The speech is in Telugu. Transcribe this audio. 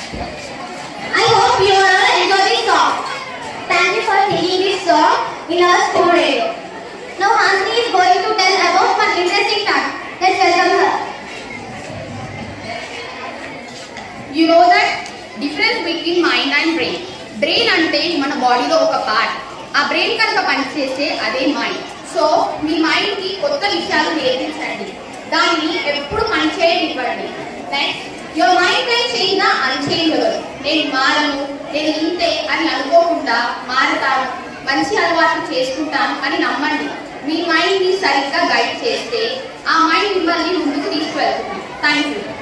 I hope you all enjoy this song. Thank you for singing this song in our school radio. Now Hasni is going to tell about one interesting fact. Let's welcome her. You know that difference between mind and brain brain అంటే మన బాడీలో ఒక పార్ట్ ఆ బ్రెయిన్ కనుక పనిచేస్తే అదే మైండ్ సో మీ మైండ్ కి కొత్త విషయాలు నేర్పించండి దానిని ఎప్పుడు పని చేయనివ్వండి next your mind can change the unchangeable నేను మారను నేను ఇంతే అని అనుకోకుండా మారతాను మంచి అలవాట్లు చేసుకుంటాను అని నమ్మండి మీ మైండ్ ని సరిగ్గా గైడ్ చేస్తే ఆ మైండ్ మిమ్మల్ని ముందుకు తీసుకువెళ్తుంది థ్యాంక్ యూ